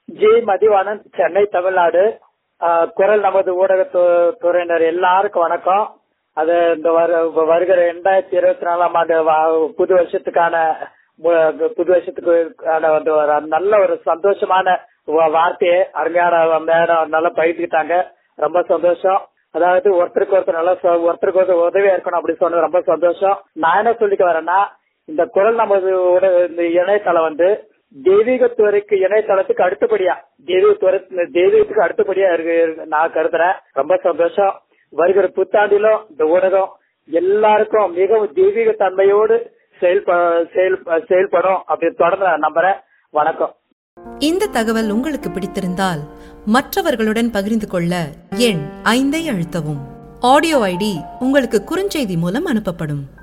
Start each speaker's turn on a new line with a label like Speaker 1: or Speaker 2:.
Speaker 1: G Mathivanan Chennai Tamil Nadu ஆஹ் குரல் நமது ஊடக து- துறையினர் எல்லாருக்கும் வணக்கம் அது இந்த வரு- வருகிற இரண்டாயிரத்தி இருபத்தி நாலாம் ஆண்டு வா- புது வருஷத்துக்கான மு- புது வருஷத்துக்கான வந்து ஒரு நல்ல ஒரு சந்தோஷமான வா- வார்த்தையை அருமையான மேடம் நல்லா பயிர்த்துக்கிட்டாங்க ரொம்ப சந்தோஷம் அதாவது ஒருத்தருக்கு ஒருத்தர் நல்லா சொ- ஒருத்தருக்கு ஒருத்தர் உதவியா இருக்கணும் அப்படி சொன்னது ரொம்ப சந்தோஷம் நான் என்ன சொல்லிக்க வரேன்னா இந்த குரல் நமது ஊடக இந்த இணையதளம் வந்து தெய்வீகத்துறைக்கு இணையதளத்துக்கு அடுத்தபடியா தெய்வீகத்துறை தெய்வீகத்துக்கு அடுத்தபடியா இருக்கு இருக்கு- நான் கருதுறேன் ரொம்ப சந்தோஷம் வருகிற புத்தாண்டிலும் இந்த ஊடகம் எல்லாருக்கும் மிகவும் தெய்வீக தன்மையோடு செயல்ப செயல் செயல்படும் அப்படின்னு தொடர்ந்து நான் நம்புறேன் வணக்கம்
Speaker 2: இந்த தகவல் உங்களுக்கு பிடித்திருந்தால் மற்றவர்களுடன் பகிர்ந்து கொள்ள எண் ஐந்தை அழுத்தவும் ஆடியோ ஐடி உங்களுக்கு குறுஞ்செய்தி மூலம் அனுப்பப்படும்